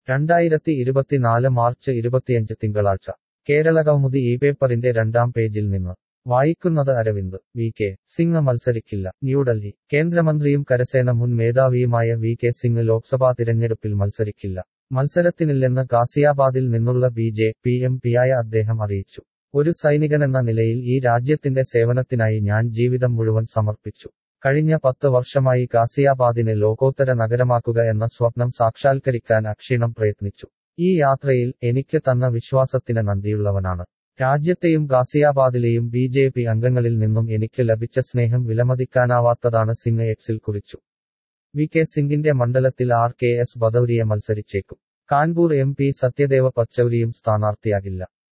രണ്ടായിരത്തി ഇരുപത്തിനാല് മാർച്ച് ഇരുപത്തിയഞ്ച് തിങ്കളാഴ്ച കേരളകൗമുദി ഈ പേപ്പറിന്റെ രണ്ടാം പേജിൽ നിന്ന് വായിക്കുന്നത് അരവിന്ദ് വി കെ സിംഗ് മത്സരിക്കില്ല ന്യൂഡൽഹി കേന്ദ്രമന്ത്രിയും കരസേന മുൻ മേധാവിയുമായ വി കെ സിംഗ് ലോക്സഭാ തിരഞ്ഞെടുപ്പിൽ മത്സരിക്കില്ല മത്സരത്തിനില്ലെന്ന് ഗാസിയാബാദിൽ നിന്നുള്ള ബി ജെ പി എം പിയായ അദ്ദേഹം അറിയിച്ചു ഒരു സൈനികനെന്ന നിലയിൽ ഈ രാജ്യത്തിന്റെ സേവനത്തിനായി ഞാൻ ജീവിതം മുഴുവൻ സമർപ്പിച്ചു കഴിഞ്ഞ പത്ത് വർഷമായി ഗാസിയാബാദിനെ ലോകോത്തര നഗരമാക്കുക എന്ന സ്വപ്നം സാക്ഷാത്കരിക്കാൻ അക്ഷീണം പ്രയത്നിച്ചു ഈ യാത്രയിൽ എനിക്ക് തന്ന വിശ്വാസത്തിന് നന്ദിയുള്ളവനാണ് രാജ്യത്തെയും ഗാസിയാബാദിലെയും ബി ജെ പി അംഗങ്ങളിൽ നിന്നും എനിക്ക് ലഭിച്ച സ്നേഹം വിലമതിക്കാനാവാത്തതാണ് സിംഗ് എക്സിൽ കുറിച്ചു വി കെ സിംഗിന്റെ മണ്ഡലത്തിൽ ആർ കെ എസ് ബദൌരിയെ മത്സരിച്ചേക്കും കാൺപൂർ എം പി സത്യദേവ പച്ചൌരിയും സ്ഥാനാർത്ഥിയാകില്ല